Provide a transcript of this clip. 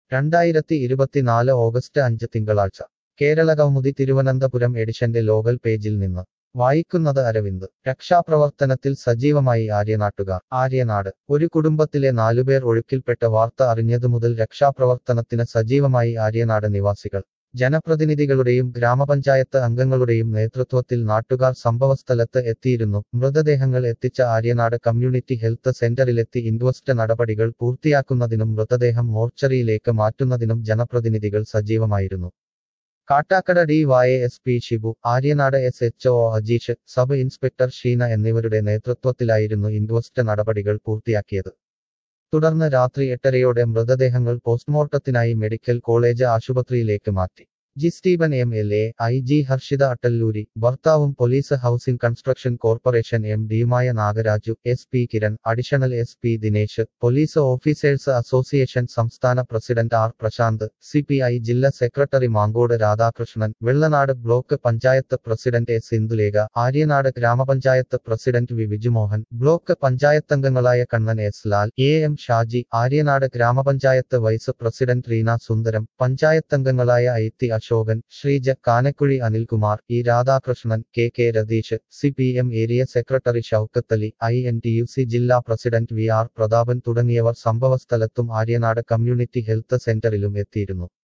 രണ്ടായിരത്തി ഇരുപത്തിനാല് ഓഗസ്റ്റ് അഞ്ച് തിങ്കളാഴ്ച കേരളകൗമുദി തിരുവനന്തപുരം എഡിഷന്റെ ലോകൽ പേജിൽ നിന്ന് വായിക്കുന്നത് അരവിന്ദ് രക്ഷാപ്രവർത്തനത്തിൽ സജീവമായി ആര്യനാട്ടുകാർ ആര്യനാട് ഒരു കുടുംബത്തിലെ നാലുപേർ ഒഴുക്കിൽപ്പെട്ട വാർത്ത അറിഞ്ഞതുമുതൽ രക്ഷാപ്രവർത്തനത്തിന് സജീവമായി ആര്യനാട് നിവാസികൾ ജനപ്രതിനിധികളുടെയും ഗ്രാമപഞ്ചായത്ത് അംഗങ്ങളുടെയും നേതൃത്വത്തിൽ നാട്ടുകാർ സംഭവസ്ഥലത്ത് എത്തിയിരുന്നു മൃതദേഹങ്ങൾ എത്തിച്ച ആര്യനാട് കമ്മ്യൂണിറ്റി ഹെൽത്ത് സെന്ററിലെത്തി ഇൻവെസ്റ്റ് നടപടികൾ പൂർത്തിയാക്കുന്നതിനും മൃതദേഹം മോർച്ചറിയിലേക്ക് മാറ്റുന്നതിനും ജനപ്രതിനിധികൾ സജീവമായിരുന്നു Kattakada D Y S P Shibu Aryanad S H O Ajeesh sub inspector Sheena എന്നിവരുടെ നേതൃത്വത്തിലായിരുന്നു ഇൻവെസ്റ്റ് നടപടികൾ പൂർത്തിയാക്കിയത് തുടർന്ന് രാത്രി എട്ടരയോടെ മൃതദേഹങ്ങൾ പോസ്റ്റ്മോർട്ടത്തിനായി മെഡിക്കൽ കോളേജ് ആശുപത്രിയിലേക്ക് മാറ്റി G Steven M L A I G Harshita Attaluri ഭർത്താവും police housing construction corporation M ഡിയുമായ Nagaraju S P Kiran additional S P Dinesh police officers association സംസ്ഥാന പ്രസിഡന്റ് R Prashanth C P I ജില്ലാ സെക്രട്ടറി Mancode Radhakrishnan Vellanad block panchayat president S Indulekha Aryanad ഗ്രാമപഞ്ചായത്ത് പ്രസിഡന്റ് വി വിജുമോഹൻ ബ്ലോക്ക് പഞ്ചായത്തംഗങ്ങളായ Kannan S Lal A M Shaji Aryanad ഗ്രാമപഞ്ചായത്ത് vice president Reena Sundaram പഞ്ചായത്തംഗങ്ങളായ I T Ashokan Sreeja Kanakkuzhi Anilkumar E Radhakrishnan K K Ratheesh C P M area secretary Shoukath Ali I N T U C ജില്ലാ പ്രസിഡന്റ് വി ആർ പ്രതാപൻ തുടങ്ങിയവർ സംഭവസ്ഥലത്തും ആര്യനാട് കമ്മ്യൂണിറ്റി ഹെൽത്ത് സെന്ററിലും എത്തിയിരുന്നു